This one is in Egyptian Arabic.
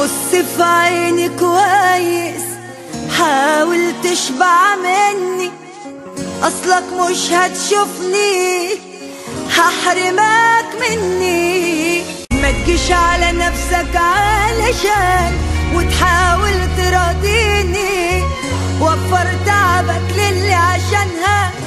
بص في عيني كويس حاول تشبع مني اصلك مش هتشوفني هحرمك مني ما تجيش على نفسك علشان وتحاول تراضيني وفر تعبك للي عشانها